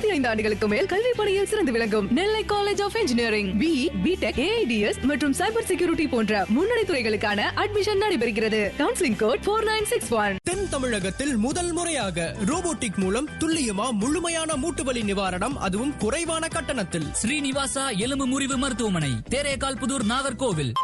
இருபத்தி ஐந்து ஆண்டுகளுக்கு மேல் கல்வி பணியில் சிறந்து விளங்கும் Nellai college of engineering B BTech AIDS மற்றும் சைபர் செக்யூரிட்டி போன்ற முன்னணி துறைகளுக்கான அட்மிஷன் நடைபெறுகிறது counselling code four nine six one தென் தமிழகத்தில் முதல் முறையாக ரோபோட்டிக் மூலம் துல்லியமா முழுமையான மூட்டுவலி நிவாரணம் அதுவும் குறைவான கட்டணத்தில் ஸ்ரீனிவாசா எலும்பு முறிவு மருத்துவமனை தேரேகால் புதூர் நாகர்கோவில்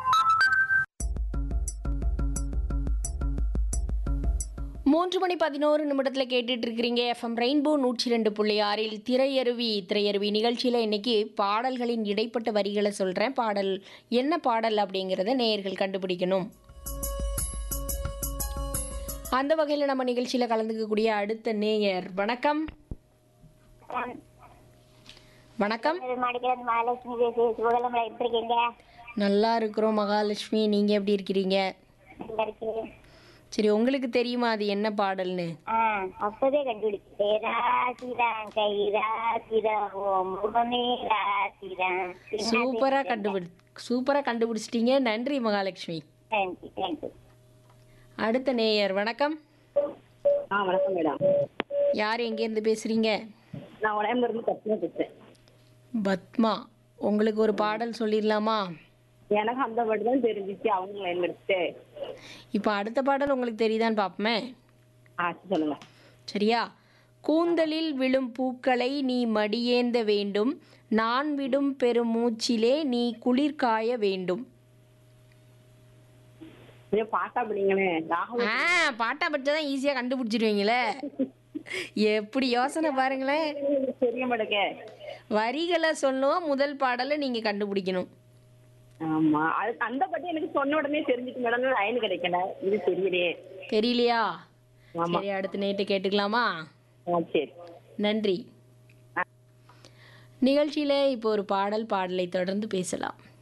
மூன்று மணி பதினோரு நிமிடத்தில் கேட்டுட்டு இருக்கிறீங்க எஃப்எம் ரெயின்போ நூற்றி ரெண்டு புள்ளி ஆறில் திரையருவி திரையருவி நிகழ்ச்சியில் இன்னைக்கு பாடல்களின் இடைப்பட்ட வரிகளை சொல்கிறேன் பாடல் என்ன பாடல் அப்படிங்கிறத நேயர்கள் கண்டுபிடிக்கணும் அந்த வகையில் நம்ம நிகழ்ச்சியில் கலந்துக்கக்கூடிய அடுத்த நேயர் வணக்கம் வணக்கம் மாடிக்கிறது மகாலட்சுமி பேசி சுபகலமில் எப்படி இருக்கீங்க நல்லா இருக்கிறோம் மகாலட்சுமி நீங்கள் எப்படி இருக்கிறீங்க நல்லா இருக்கேன் சரி உங்களுக்கு தெரியுமா அது என்ன பாடல்னு ஆ அப்பவே கண்டுபிடிச்சேன் ராசிதான் கை ராசிதான் ஓ முகமே ராசிதான் சூப்பராக கண்டுபிடி சூப்பராக கண்டுபிடிச்சிட்டீங்க நன்றி மகாலட்சுமி தேங்க்யூ தேங்க்யூ அடுத்த நேயர் வணக்கம் ஆ வணக்கம் மேடம் யார் எங்கேருந்து பேசுகிறீங்க நான் உடம்புலேருந்து பத்மா பேசுறேன் பத்மா உங்களுக்கு ஒரு பாடல் சொல்லிடலாமா எனக்கு அந்த பாட்டு தான் தெரிஞ்சிச்சு அவங்க லைன் எடுத்துட்டு இப்போ அடுத்த பாடல் உங்களுக்கு தெரியுதான்னு பார்ப்போமே ஆ சொல்லுங்க சரியா கூந்தலில் விழும் பூக்களை நீ மடியேந்த வேண்டும் நான் விடும் பெருமூச்சிலே நீ குளிர் காய வேண்டும் இதே பாட்டா படிங்களே ராகம் ஆ பாட்டா படிச்சா தான் ஈஸியாக கண்டுபிடிச்சிருவீங்களே எப்படி யோசனை பாருங்களேன் தெரிய மாட்டேங்க வரிகளை சொல்லுவோம் முதல் பாடலை நீங்கள் கண்டுபிடிக்கணும் ஆமா அது அந்த பாட்டு எனக்கு சொன்ன உடனே தெரிஞ்சுட்டு மேடம் லைன் கிடைக்கல இது தெரியலையே தெரியலையா ஆமா. சரி அடுத்த நைட்டு கேட்டுக்கலாமா ஆ சரி நன்றி நிகழ்ச்சியில் இப்போ ஒரு பாடல் பாடலை தொடர்ந்து பேசலாம்